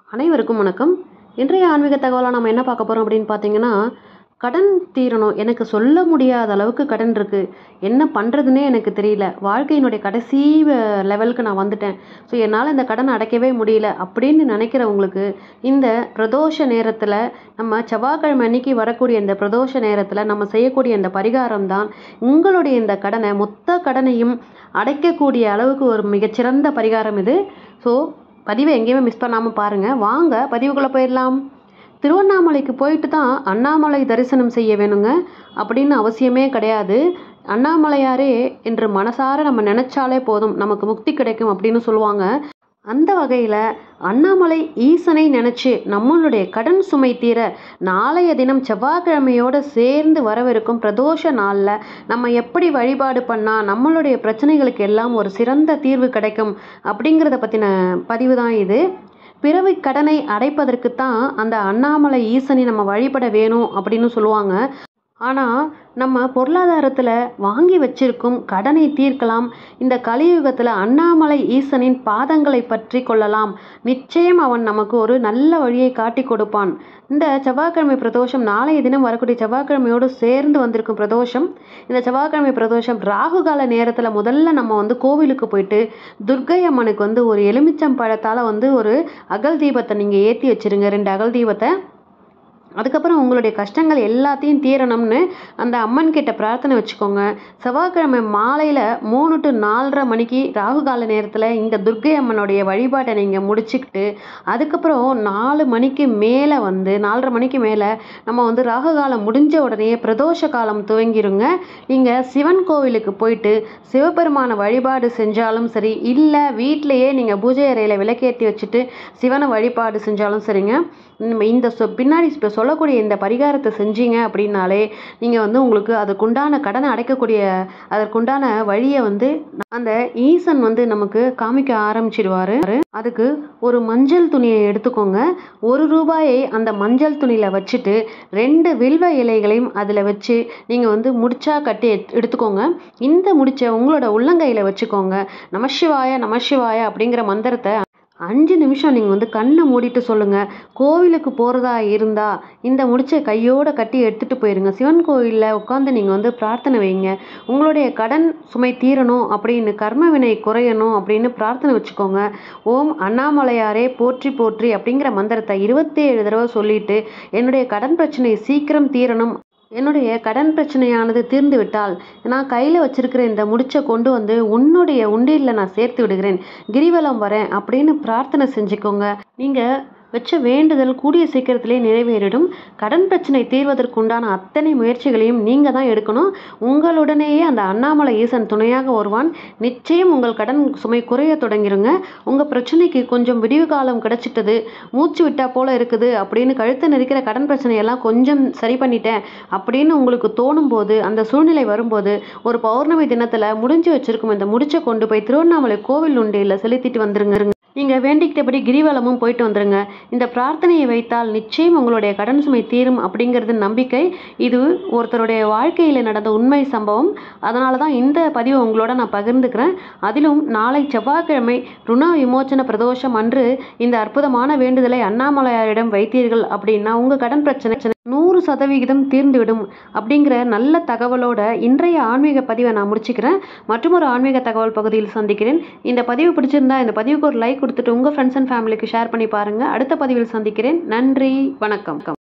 அனைவருக்கும் வணக்கம் இன்றைய ஆன்மீக தகவலாக நம்ம என்ன பார்க்க போகிறோம் அப்படின்னு பார்த்தீங்கன்னா கடன் தீரணும் எனக்கு சொல்ல முடியாத அளவுக்கு கடன் இருக்குது என்ன பண்ணுறதுனே எனக்கு தெரியல வாழ்க்கையினுடைய கடைசி அஹ், லெவலுக்கு நான் வந்துட்டேன் ஸோ என்னால் இந்த கடன் அடைக்கவே முடியல அப்படின்னு நினைக்கிறவங்களுக்கு இந்த பிரதோஷ நேரத்தில் நம்ம செவ்வாய்க்கிழமை அன்னைக்கு வரக்கூடிய இந்த பிரதோஷ நேரத்தில் நம்ம செய்யக்கூடிய இந்த பரிகாரம் தான் உங்களுடைய இந்த கடனை மொத்த கடனையும் அடைக்கக்கூடிய அளவுக்கு ஒரு மிகச்சிறந்த பரிகாரம் இது ஸோ பதிவை எங்கேயுமே மிஸ் பண்ணாமல் பாருங்கள் வாங்க பதிவுக்குள்ளே போயிடலாம் திருவண்ணாமலைக்கு போயிட்டு தான் அண்ணாமலை தரிசனம் செய்ய வேணுங்க அப்படின்னு அவசியமே கிடையாது அண்ணாமலையாரே என்று மனசார நம்ம நினச்சாலே போதும் நமக்கு முக்தி கிடைக்கும் அப்படின்னு சொல்லுவாங்க அந்த வகையில் அண்ணாமலை ஈசனை நினச்சி நம்மளுடைய கடன் சுமை தீர நாளைய தினம் செவ்வாய்க்கிழமையோடு சேர்ந்து வரவிருக்கும் பிரதோஷ நாளில் நம்ம எப்படி வழிபாடு பண்ணால் நம்மளுடைய பிரச்சனைகளுக்கு எல்லாம் ஒரு சிறந்த தீர்வு கிடைக்கும் அப்படிங்கிறத பற்றின பதிவு தான் இது பிறவி கடனை அடைப்பதற்கு தான் அந்த அண்ணாமலை ஈசனை நம்ம வழிபட வேணும் அப்படின்னு சொல்லுவாங்க ஆனால் நம்ம பொருளாதாரத்தில் வாங்கி வச்சிருக்கும் கடனை தீர்க்கலாம் இந்த கலியுகத்தில் அண்ணாமலை ஈசனின் பாதங்களை பற்றி கொள்ளலாம் நிச்சயம் அவன் நமக்கு ஒரு நல்ல வழியை காட்டி கொடுப்பான் இந்த செவ்வாய்க்கிழமை பிரதோஷம் நாளைய தினம் வரக்கூடிய செவ்வாய்க்கிழமையோடு சேர்ந்து வந்திருக்கும் பிரதோஷம் இந்த செவ்வாய்க்கிழமை பிரதோஷம் ராகு கால நேரத்தில் முதல்ல நம்ம வந்து கோவிலுக்கு போயிட்டு துர்க்கை அம்மனுக்கு வந்து ஒரு எலுமிச்சம் பழத்தால் வந்து ஒரு அகல் தீபத்தை நீங்கள் ஏற்றி வச்சிருங்க ரெண்டு அகல் தீபத்தை அதுக்கப்புறம் உங்களுடைய கஷ்டங்கள் எல்லாத்தையும் தீரணும்னு அந்த அம்மன் கிட்ட பிரார்த்தனை வச்சுக்கோங்க செவ்வாய்க்கிழமை மாலையில் மூணு டு நாலரை மணிக்கு ராகு கால நேரத்தில் இங்கே துர்க்கை அம்மனுடைய வழிபாட்டை நீங்கள் முடிச்சுக்கிட்டு அதுக்கப்புறம் நாலு மணிக்கு மேலே வந்து நாலரை மணிக்கு மேலே நம்ம வந்து ராகு காலம் முடிஞ்ச உடனே பிரதோஷ காலம் துவங்கிருங்க நீங்கள் சிவன் கோவிலுக்கு போயிட்டு சிவபெருமான வழிபாடு செஞ்சாலும் சரி இல்லை வீட்டிலையே நீங்கள் பூஜை அறையில் விளக்கேற்றி வச்சுட்டு சிவனை வழிபாடு செஞ்சாலும் சரிங்க நம்ம இந்த சொ பின்னாடி இப்போ சொல்லக்கூடிய இந்த பரிகாரத்தை செஞ்சீங்க அப்படின்னாலே நீங்கள் வந்து உங்களுக்கு அதுக்குண்டான கடனை அடைக்கக்கூடிய அதற்குண்டான வழியை வந்து அந்த ஈசன் வந்து நமக்கு காமிக்க ஆரம்பிச்சிடுவார் அதுக்கு ஒரு மஞ்சள் துணியை எடுத்துக்கோங்க ஒரு ரூபாயை அந்த மஞ்சள் துணியில் வச்சுட்டு ரெண்டு வில்வ இலைகளையும் அதில் வச்சு நீங்கள் வந்து முடிச்சா கட்டி எத்- எடுத்துக்கோங்க இந்த முடிச்ச உங்களோட உள்ளங்கையில் வச்சுக்கோங்க நமசிவாய நமசிவாய அப்படிங்கிற மந்திரத்தை அஞ்சு நிமிஷம் நீங்கள் வந்து கண்ணை மூடிட்டு சொல்லுங்கள் கோவிலுக்கு போகிறதா இருந்தால் இந்த முடிச்ச கையோட கட்டி எடுத்துகிட்டு போயிருங்க சிவன் கோவிலில் உட்காந்து நீங்கள் வந்து பிரார்த்தனை வைங்க உங்களுடைய கடன் சுமை தீரணும் அப்படின்னு கர்ம வினை குறையணும் அப்படின்னு பிரார்த்தனை வச்சுக்கோங்க ஓம் அண்ணாமலையாரே போற்றி போற்றி அப்படிங்கிற மந்திரத்தை இருபத்தேழு தடவை சொல்லிட்டு என்னுடைய கடன் பிரச்சனை சீக்கிரம் தீரணும் என்னுடைய கடன் பிரச்சனையானது தீர்ந்து விட்டால் நான் கையில் வச்சிருக்கிற இந்த முடிச்சை கொண்டு வந்து உன்னுடைய உண்டியலில் நான் சேர்த்து விடுகிறேன் கிரிவலம் வரேன் அப்படின்னு பிரார்த்தனை செஞ்சுக்கோங்க நீங்கள் வச்ச வேண்டுதல் கூடிய சீக்கிரத்திலே நிறைவேறிடும் கடன் பிரச்சனை தீர்வதற்குண்டான அத்தனை முயற்சிகளையும் நீங்கள் தான் எடுக்கணும் உங்களுடனேயே அந்த அண்ணாமலை ஈசன் துணையாக வருவான் நிச்சயம் உங்கள் கடன் சுமை குறைய தொடங்கிருங்க உங்கள் பிரச்சனைக்கு கொஞ்சம் விடிவு காலம் கிடைச்சிட்டது மூச்சு விட்டா போல இருக்குது அப்படின்னு கழுத்தை நெரிக்கிற கடன் பிரச்சனையெல்லாம் கொஞ்சம் சரி பண்ணிட்டேன் அப்படின்னு உங்களுக்கு தோணும் போது அந்த சூழ்நிலை வரும்போது ஒரு பௌர்ணமி தினத்தில் முடிஞ்சு வச்சிருக்கும் இந்த முடிச்சை கொண்டு போய் திருவண்ணாமலை கோவில் உண்டியில் செலுத்திட்டு வந்துருங்க நீங்கள் வேண்டிக்கிட்டபடி கிரிவலமும் போயிட்டு வந்துருங்க இந்த பிரார்த்தனையை வைத்தால் நிச்சயம் உங்களுடைய கடன் சுமை தீரும் அப்படிங்கிறது நம்பிக்கை இது ஒருத்தருடைய வாழ்க்கையில் நடந்த உண்மை சம்பவம் அதனால தான் இந்த பதிவை உங்களோட நான் பகிர்ந்துக்கிறேன் அதிலும் நாளை செவ்வாய்க்கிழமை ருண விமோச்சன பிரதோஷம் அன்று இந்த அற்புதமான வேண்டுதலை அண்ணாமலையாரிடம் வைத்தீர்கள் அப்படின்னா உங்கள் கடன் பிரச்சனை நூறு சதவிகிதம் தீர்ந்துவிடும் அப்படிங்கிற நல்ல தகவலோட இன்றைய ஆன்மீக பதிவை நான் முடிச்சுக்கிறேன் மற்றும் ஒரு ஆன்மீக தகவல் பகுதியில் சந்திக்கிறேன் இந்த பதிவு பிடிச்சிருந்தா இந்த பதிவுக்கு ஒரு லைக் கொடுத்துட்டு உங்கள் ஃப்ரெண்ட்ஸ் அண்ட் ஃபேமிலிக்கு ஷேர் பண்ணி பாருங்கள் அடுத்த பதிவில் சந்திக்கிறேன் நன்றி வணக்கம்